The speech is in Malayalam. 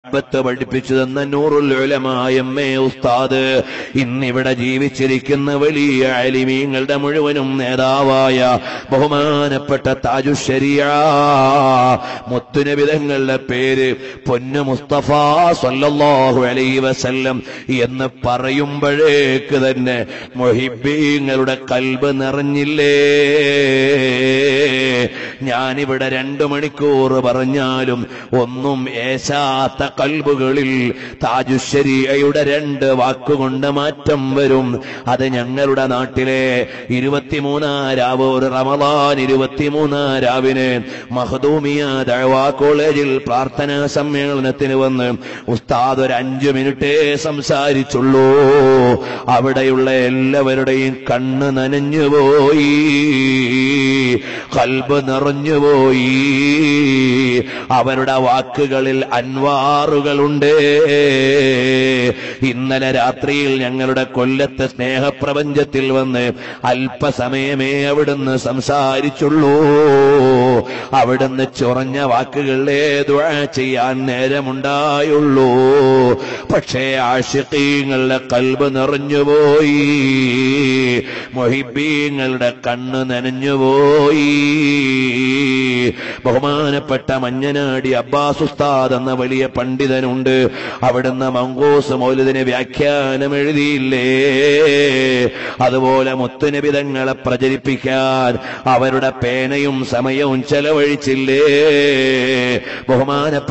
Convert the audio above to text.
ത്ത് പഠിപ്പിച്ചു തന്ന നൂറുൽ ഉലമായമ്മേ ഉസ്താദ് ഇന്നിവിടെ ജീവിച്ചിരിക്കുന്ന വലിയ അലിമീങ്ങളുടെ മുഴുവനും നേതാവായ ബഹുമാനപ്പെട്ട താജുശരിയ മുത്തുനബിതങ്ങളുടെ പേര് പൊന്നു മുസ്തഫ സല്ലല്ലാഹു അലൈഹി വസല്ലം എന്ന് പറയുമ്പോഴേക്ക് തന്നെ മൊഹിബീങ്ങളുടെ കൽബ് നിറഞ്ഞില്ലേ ഞാനിവിടെ രണ്ടു മണിക്കൂർ പറഞ്ഞാലും ഒന്നും ഏശാത്ത കൽബുകളിൽ താജുശരിയയുടെ രണ്ട് വാക്കുകൊണ്ട് മാറ്റം വരും അത് ഞങ്ങളുടെ നാട്ടിലെ ഇരുപത്തിമൂന്നാം രാവ് ഒരു റമദാൻ ഇരുപത്തിമൂന്നാം രാവിന് മഹദൂമിയ ദഴവാ കോളേജിൽ പ്രാർത്ഥനാ സമ്മേളനത്തിന് വന്ന് ഉസ്താദ് ഒരു അഞ്ചു മിനിറ്റേ സംസാരിച്ചുള്ളൂ അവിടെയുള്ള എല്ലാവരുടെയും കണ്ണ് നനഞ്ഞുപോയി കൽബ് നിറഞ്ഞുപോയി അവരുടെ വാക്കുകളിൽ അൻവാറുകളുണ്ട് ഇന്നലെ രാത്രിയിൽ ഞങ്ങളുടെ കൊല്ലത്തെ സ്നേഹപ്രപഞ്ചത്തിൽ വന്ന് അല്പസമയമേ അവിടുന്ന് സംസാരിച്ചുള്ളൂ അവിടുന്ന് ചൊറഞ്ഞ വാക്കുകളിലെ ദുആ ചെയ്യാൻ നേരമുണ്ടായുള്ളൂ പക്ഷേ ആഷിഖീങ്ങളുടെ കൽബ് നിറഞ്ഞുപോയി മൊഹിബീങ്ങളുടെ കണ്ണ് നനഞ്ഞുപോയി ബഹുമാനപ്പെട്ട മഞ്ഞനാടി അബ്ബാസ് ഉസ്താദ് എന്ന വലിയ പണ്ഡിതനുണ്ട് അവിടുന്ന് മങ്കോസ് മൗലിദിന് വ്യാഖ്യാനം എഴുതിയില്ലേ അതുപോലെ മുത്തുനിബിതങ്ങളെ പ്രചരിപ്പിക്കാൻ അവരുടെ പേനയും സമയവും ചെലവഴിച്ചില്ലേ ബഹുമാനപ്പെട്ട